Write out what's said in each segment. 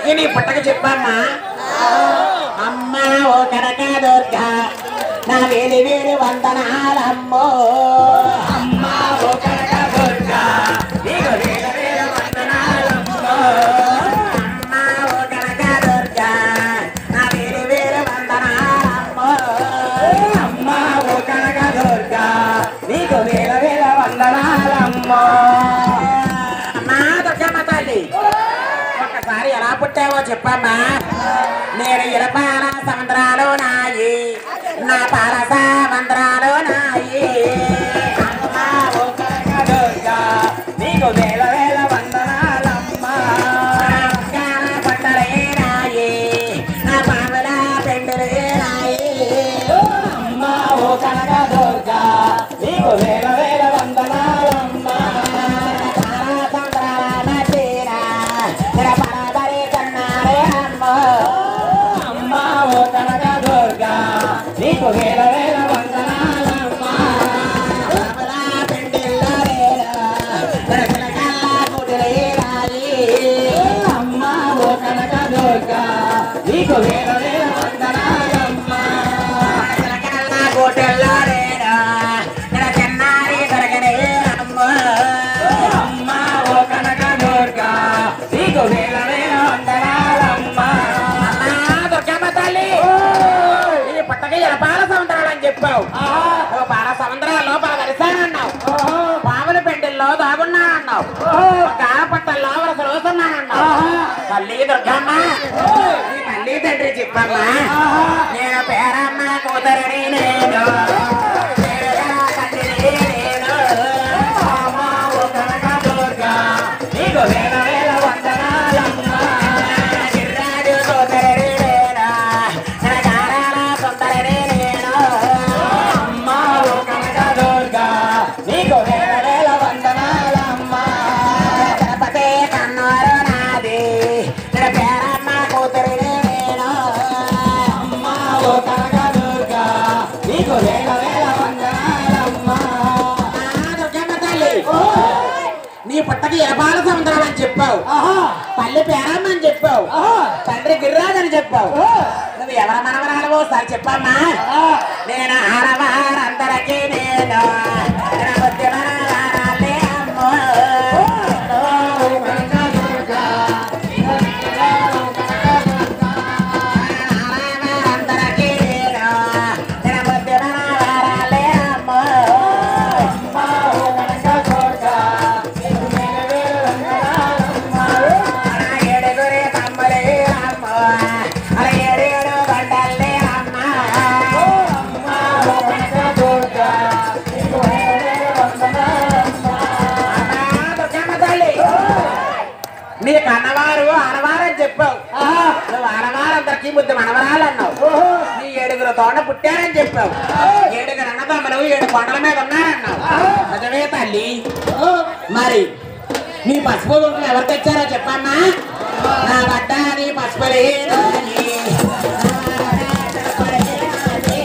ఇంతకీ నీ పుట్టక చెప్పమ్మా అమ్మా ఓ కనక దుర్గా నా వేలి వేలి వందనాలమ్మో అమ్మా ఓ కనక దుర్గా నీకు వేల వేల వందనాలమ్మో అమ్మా ఓ కనక దుర్గా నా వేలి వేలి వందనాలమ్మో అమ్మా ఓ కనక దుర్గా నీకు వేల వేల వందనాలమ్మో అమ్మా దుర్గమ్మ తల్లి ఒక్కసారి ఎలా పుట్టావో చెప్పమ్మా నేను ఇరపాల సముద్రాలు నాయి నా పాల సముద్రాలు నాయి అమ్మా ఓ కనకదుర్గా, నీకు వేల వేల వందనాలమ్మా కాన పట్టలే నాయి నా పాముల పెండులే నాయి అమ్మా ఓ కనకదుర్గా, నీకు వేల వేల వందనాలమ్మా పాల సముద్రాల తీరా నిరపరాధరి కన్నారే అమ్మో అమ్మా ఓ కనక దుర్గా నీకు వేల వేల వందనాలమ్మా రామలా పెండిల్లో రేలా, దొరకల కల్లా కుటిలే రాయి. అమ్మా ఓ కనక దుర్గా నీకు వేల వేల వందనాలమ్మా దొరకల కల్లా కుటిల్లో రేలా, దొరకన్నారి దొరకనే అమ్మో. అమ్మా ఓ కనక దుర్గా నీకు వేల వేల వందనాలమ్మా అమ్మా దుర్గమ్మ తల్లి ఈ పుట్టక ఎలపాల సముద్రాలు అని చెప్పావు ఓ పాల సముద్రాల్లో పలకరిస్తానన్నావు పాముల పెండిల్లో దాగున్నానన్నావు కాల పట్టల్లో వరస రోజున్నానన్నావు తల్లి దుర్గమ్మ ఈ తల్లి తండ్రి చెప్పమ్మా నేను పేరమ్మ కూతురని నేను పేరుగా తండ్రిని నేను. అమ్మా ఓ కనక దుర్గా, నీకు వేల వేల వందనాలమ్మా. గిర్రాజు కూతురిని నేను, నరకారాల సుందరిని నేను. అమ్మా ఓ కనక దుర్గా, నీకు వేల వేల వందనాలమ్మా. గణపతి కన్నోరు నాది, నిన పేరమ్మ కూతురిని నేను. అమ్మా ఓ కనక దుర్గా, నీకు వేల వేల వందనాలమ్మా. ఆ దుర్గమ్మ తల్లి నీ పుట్టకి ఎరపాల సముద్రం అని చెప్పావు తల్లి పేరమ్మ అని చెప్పావు తండ్రి గిర్రాజని చెప్పావు నువ్వు ఎవరి మనవరాలవో ఒకసారి చెప్పమ్మా నేను ఆడవారందరికీ నేను నా బుద్ధి మనవరాలే అమ్మో. ఆడవారందరికీ నేను నా బుద్ధి మనవరాలే అమ్మో. అలా ఏడుగురి తమ్ములే అమ్మ. అలా ఏడేడు బండల్లే అమ్మ. అమ్మా, దుర్గమ్మ తల్లి. నీ కన్నవారు ఆడవారని చెప్పావు నువ్వు ఆడవారందరికీ బుద్ధి మనవరాలు అన్నావు నీ ఏడుగురు తోట పుట్టారని చెప్పావు ఏడుగురు అన్నదమ్ములు ఏడు కొండల మీద ఉన్నారన్నావు నిజమే తల్లి మరి నీ పసుపు కుంకుమ ఎవరు తెచ్చారో చెప్పమ్మా నా బట్ట నీ పసుపులే నాది. నా తలపడే నాది.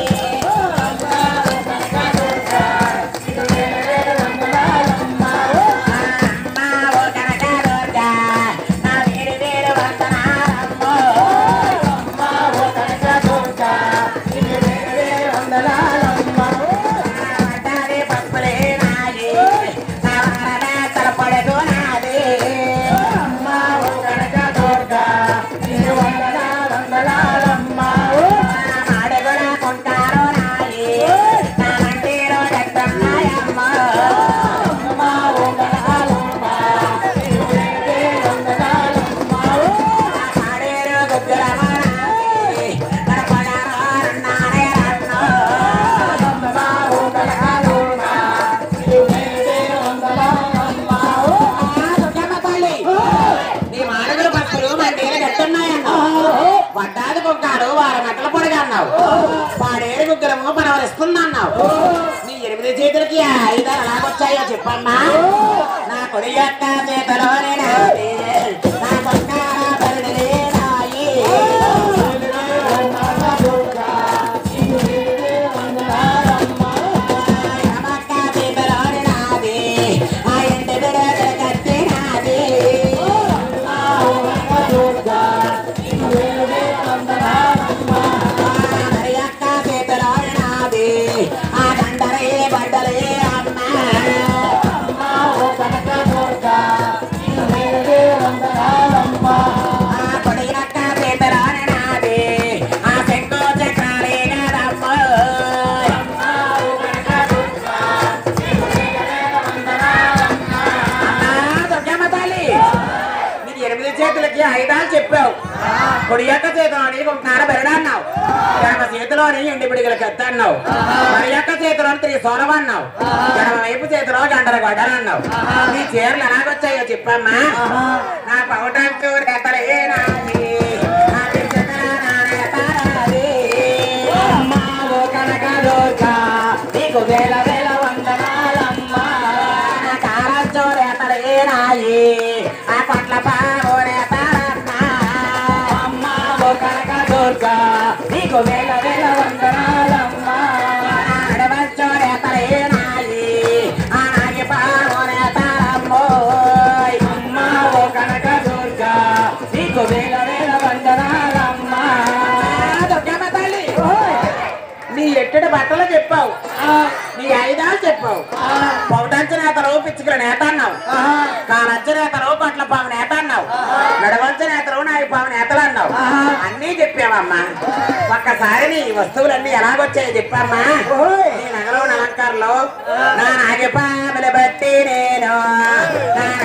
అమ్మా ఓ కనక దుర్గా, నా వేడి వేడి వందనాలమ్మో. అమ్మా ఓ కనక దుర్గా, నీకు వేడి వేడి వందనాలమ్మో. నా వడ్డాది పసుపులే నాది, నా వారన తలపడకు నాది. అమ్మా ఓ కనక దుర్గా, నీకు వందనాలు వందనాలమ్మా. నా మాడుగుల కుంటారు నాది, నా మందిలో దత్తమ్మాయమ్మో. అమ్మా ఓ వందనాలమ్మా. నీకు వేడి వేడి వందనాలమ్మా. నా పాడేరు గుగ్గులమ్మ నాది, నడపడారు నాడే రత్నం. అమ్మా ఓ వందనాలమ్మా. నీకు వేడి వేడి వందనాలమ్మా. ఆ దుర్గమ్మ తల్లి, నీ మానవులు భక్తులు మండీలు గట్టున్నాయన్నావు వడ్డాది కుక్కాడు వారి మెట్టల పొడిగా అన్నావు పాడేడు గుగ్గులము పరవరిస్తుందన్నావు నీ ఎనిమిది చేతులకి ఆ ఆయుధాలు ఎలాగొచ్చాయో చెప్పమ్మా నా కొడి యొక్క చేతిలోనే నాది, నా బంగార బరిడిలే నాయి. ఎడమక్క చేతిలోనే నాది, ఆ ఇంటి బిడ్డ కత్తి నాది. అమ్మా ఓ కనక దుర్గా, ఐదాలు చెప్పావు కుడి యొక్క చేతిలోని కుంకార బెరడన్నావు ఎడమ చేతిలోని ఎండి పిడిగల కత్తి అన్నావు మరి యొక్క చేతిలోని తిరిగి సోనం అన్నావు ఎడమ వైపు చేతిలో గంటల గొడ్డలు నీ చీరలు ఎలాగొచ్చాయో చెప్పమ్మా నా పౌటం చూరెతలే నాది నా పిచ్చతన నానే తారాది. అమ్మావో కనక దుర్గా నీకు వేల వేల వందనాలమ్మా నా కారం చూరెతలే నాయి ఆ పట్ల పావునే తారన్నా అమ్మావో కనక దుర్గా నీకు వేల వేల వందనాలమ్మా అమ్మావో కనక దుర్గా నీకు వేల వేల వందనాలమ్మా నీ ఎట్టడి బట్టలు చెప్పావు నీ ఐదాలు చెప్పావు పౌటంచ నేతలు పిచ్చుకుల నేత అన్నావు కానచ్చ నేతలు పట్ల పాము నేత అన్నావు నడవంచ నేతలు నాయి పాము నేతలు అన్నావు అన్నీ చెప్పావమ్మా ఒక్కసారి నీ వస్తువులన్నీ ఎలాగొచ్చాయో చెప్పమ్మా నీ నగలో అలంకారంలో నా నాగి పాములు బట్టి నేను నా